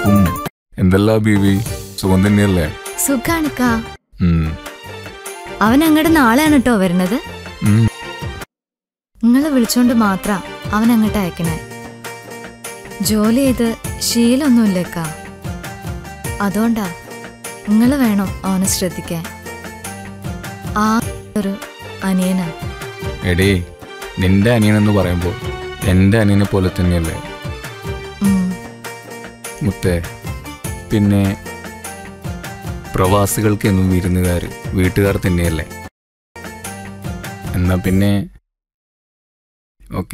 അലൈക്കും എന്തല്ലാ ബീവി സുഖം തന്നെയല്ലേ സുഖാണിക്കാ ഉം, അവൻ അങ്ങോട്ട് നാളെയാണ് കേട്ടോ വരുന്നത് ഉം. നിങ്ങളെ വിളിച്ചോണ്ട് മാത്ര അവൻ അങ്ങോട്ട് അയക്കണേ ജോലി ചെയ്ത് ശീലമൊന്നുമില്ലേക്കാ അതുകൊണ്ടാ നിങ്ങൾ വേണം അവനെ ശ്രദ്ധിക്കാൻ ആ ഒരു അനിയനാ എടീ നിന്റെ അനിയനെന്ന് പറയുമ്പോൾ എൻ്റെ അനിയനെ പോലെ തന്നെയല്ലേ ഉം. മുത്തേ പിന്നെ പ്രവാസികൾക്ക് എന്നും വിരുന്നുകാർ വീട്ടുകാർ തന്നെയല്ലേ എന്നാ പിന്നെ ഓക്കെ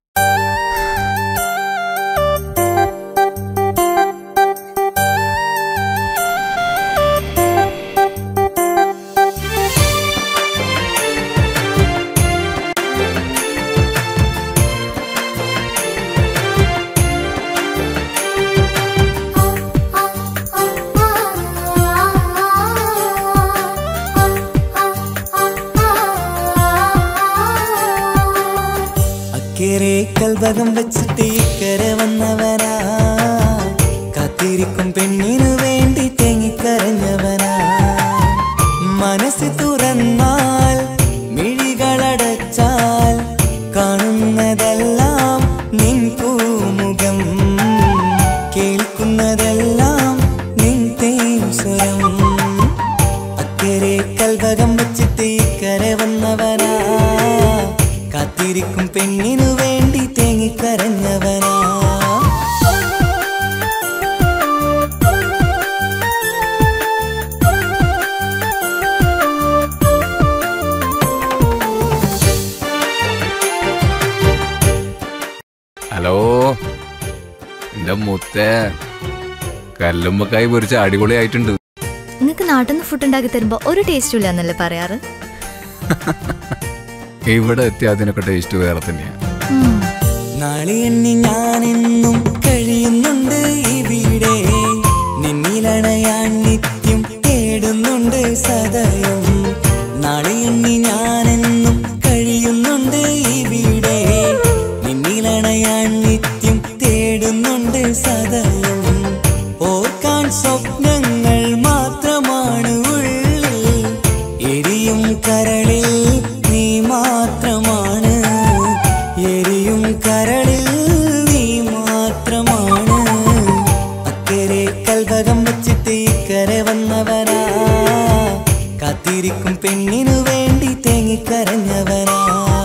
അക്കേറെ കൽഭകം വെച്ചിട്ട് ഇക്കരെ വന്നവനാ കാത്തിരിക്കും പെണ്ണിനു വേണ്ടി തേങ്ങിക്കരഞ്ഞവനാ മനസ്സ് തുറന്നാൽ മിഴികളടച്ചാൽ കാണുന്നതെല്ലാം നിൻ പൂമുഖം കേൾക്കുന്നതെല്ലാം നിൻ തേൻ സ്വരം അക്കരെ കൽഭകം വെച്ചിട്ട് ഇക്കരെ വന്നവനാ കാത്തിരിക്കും പെണ്ണിനു വേണ്ടി തേങ്ങിക്കരഞ്ഞവനാ ഹലോ എൻ്റെ മുത്തേ കല്ലുമ്മക്കായി പൊരിച്ച അടിപൊളിയായിട്ടുണ്ട് നിങ്ങക്ക് നാട്ടിൽ നിന്ന് ഫുഡ് ഉണ്ടാക്കി തരുമ്പോ ഒരു ടേസ്റ്റും ഇല്ല എന്നല്ലേ പറയാറ് ഇവിടെ എത്തി അതിനൊക്കെ ടേസ്റ്റ് വേറെ തന്നെയാണ് ഉം. നാളെ എണ്ണി ഞാനെന്നും കഴിയുന്നുണ്ട് ഇവിടെ നിന്നിലണയാൻ നിത്യം തേടുന്നുണ്ട് സദയം നാളെ എണ്ണി ഞാനെന്നും കഴിയുന്നുണ്ട് ഇവിടെ നിന്നിലണയാൻ നിത്യം തേടുന്നുണ്ട് സദയം ഓർക്കാൻ സ്വപ്നങ്ങൾ മാത്രമാണ് ഉള്ളിൽ എരിയും കരളിൽ നീ മാത്രമാണ് എരിയും കരളിൽ നീ മാത്രമാണ് അക്കരെ കൽഭകം വെച്ചിട്ട് ഇക്കരെ വന്നവനാ കാത്തിരിക്കും പെണ്ണിനു വേണ്ടി തേങ്ങിക്കരഞ്ഞവനാ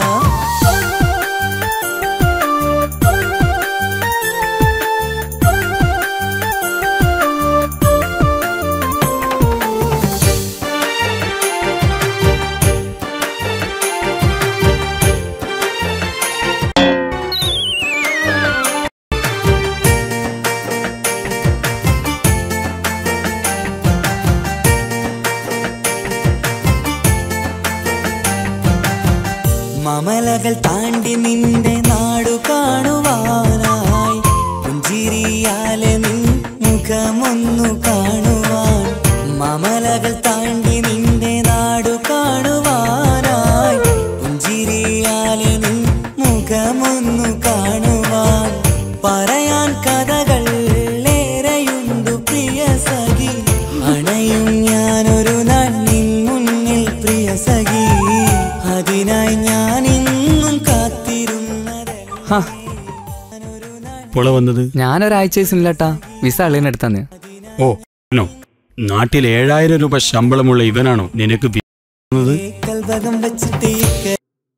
മമലകൾ താണ്ടി നിന്റെ നാടു കാണുവാനായി പുഞ്ചിരിയാലെ നിൻ മുഖമൊന്നു കാണുവാൻ മമലകൾ താണ്ടി നിന്റെ നാടു കാണുവാനായി പുഞ്ചിരിയാലെ നിൻ മുഖമൊന്നു കാണുവാൻ പറയാൻ കഥകൾ ഏറെയുണ്ടു പ്രിയ സഖി അണയും ഞാനൊരു നാൾ നിൻ മുന്നിൽ പ്രിയ സഖി അതിനായി ഞാൻ ഇന്നും കാത്തിരുന്നതല്ല ഇപ്പോൾ വന്നത് ഞാനൊരാഴ്ച ഇല്ലട്ടാ വിസ അളിയനെടുത്താന്ന് ഓ നോ നാട്ടിൽ ഏഴായിരം രൂപ ശമ്പളമുള്ള ഇവനാണോ നിനക്ക് വി- തന്നത്? കൽഭകം വെച്ചിട്ട് ഇക്ക-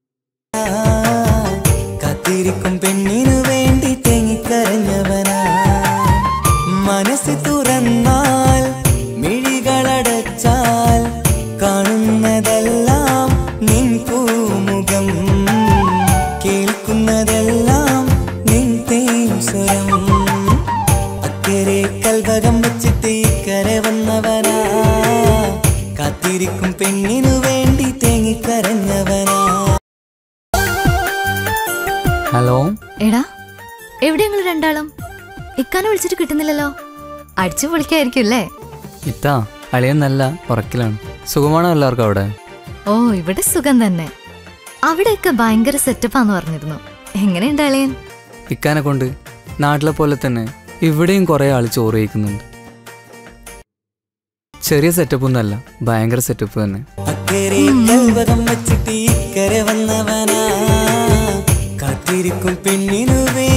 കാത്തിരിക്കും പെണ്ണിനു വേണ്ടി തേങ്ങിക്കരഞ്ഞവനാ മനസ്സ് തുറന്നാൽ മിഴികളടച്ചാൽ കാണുന്നതെല്ലാം നിൻ പൂമുഖം കേൾക്കുന്നതെല്ലാം നിൻ തേൻ സ്വരം അക്കരെ കൽഭകം വെച്ചിട്ട് ഇക്കരെ വന്നവനാ കാത്തിരിക്കും പെണ്ണിനു വേണ്ടി തേങ്ങിക്കരഞ്ഞവനാ ഹലോ എടാ എവിടെ ഞങ്ങൾ രണ്ടാളും ഇക്കാനെ വിളിച്ചിട്ട് കിട്ടുന്നില്ലല്ലോ അടിച്ചു പൊളിക്കായിരിക്കും അല്ലേ ഇത്താ അളിയൻ നല്ല ഉറക്കിലാണ് സുഖമാണോ എല്ലാവർക്കും അവിടെ ഓ ഇവിടെ സുഖം തന്നെ അവിടെയൊക്കെ ഭയങ്കര സെറ്റപ്പാന്ന് പറഞ്ഞിരുന്നു എങ്ങനെയുണ്ട് അളിയൻ ഇക്കാനെ കൊണ്ട് നാട്ടിലെ പോലെ തന്നെ ഇവിടെയും കുറേ ആൾ ചോറ് കഴിക്കുന്നുണ്ട് ചെറിയ സെറ്റപ്പ് ഒന്നല്ല ഭയങ്കര സെറ്റപ്പ് തന്നെ അക്കരെ കൽവകം വെച്ചിട്ട് ഇക്കരെ വന്നവനാ കാത്തിരിക്കും പെണ്ണിനു വേ